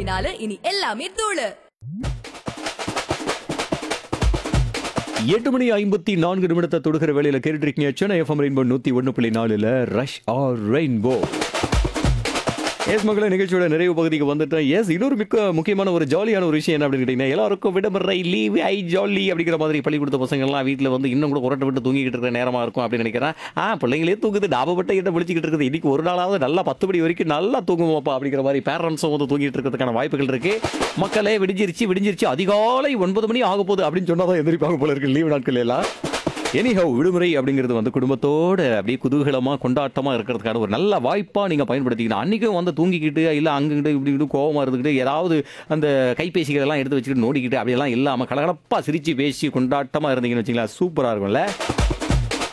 புள்ளி நாலு இனி எல்லாமே தூளு எட்டு மணி ஐம்பத்தி நான்கு நிமிடத்தை தொடுகிற வேலையில கேட்டுட்டு இருக்கீங்க சென்னை எஃப்எம் ரெயின்போ நூத்தி ஒன்று புள்ளி நாலுல ரஷ் ஆர் ரெயின்போ எஸ் மக்களை நிகழ்ச்சியோட நிறைவு பகுதிக்கு வந்துட்டேன் எஸ் இன்னொரு மிக்க முக்கியமான ஒரு ஜாலியான ஒரு விஷயம் என்ன அப்படின்னு கேட்டீங்கன்னா எல்லாருக்கும் விடுமுறை லீவ் ஐ ஜாலி அப்படிங்கிற மாதிரி பள்ளிக்கூடத்த பசங்க எல்லாம் வீட்டில் வந்து இன்னும் கூட உரட்டை விட்டு தூங்கிக்கிட்டு இருக்கிற நேரமா இருக்கும் அப்படின்னு நினைக்கிறேன் ஆ பிள்ளைங்களே தூங்குது டாபப்பட்ட கிட்ட விழிச்சிக்கிட்டு இருக்குது இன்னைக்கு ஒரு நாளாவது நல்லா பத்து மணி வரைக்கும் நல்லா தூங்குவோம்ப்பா அப்படிங்கிற மாதிரி பேரண்ட்ஸும் வந்து தூங்கிட்டு இருக்கிறதுக்கான வாய்ப்புகள் இருக்கு மக்களே விடிஞ்சிருச்சு விடிஞ்சிருச்சு அதிகாலை ஒன்பது மணி ஆக போகுது அப்படின்னு சொன்னாதான் எந்திரிப்பாங்க போல இருக்கு லீவ் நாட்கள் எல்லாம் எனிஹவ் விடுமுறை அப்படிங்கிறது வந்து குடும்பத்தோட அப்படியே குதூகலமாக கொண்டாட்டமாக இருக்கிறதுக்கான ஒரு நல்ல வாய்ப்பாக நீங்கள் பயன்படுத்திக்கணும் அன்றைக்கும் வந்து தூங்கிக்கிட்டு இல்லை அங்கிட்டு இப்படி இப்படி கோவமாக இருந்துக்கிட்டு ஏதாவது அந்த கைபேசிகள் எல்லாம் எடுத்து வச்சுக்கிட்டு நோடிக்கிட்டு அப்படியெல்லாம் இல்லாமல் கலகலப்பாக சிரித்து பேசி கொண்டாட்டமாக இருந்தீங்கன்னு வச்சுங்களேன் சூப்பராக இருக்கும்ல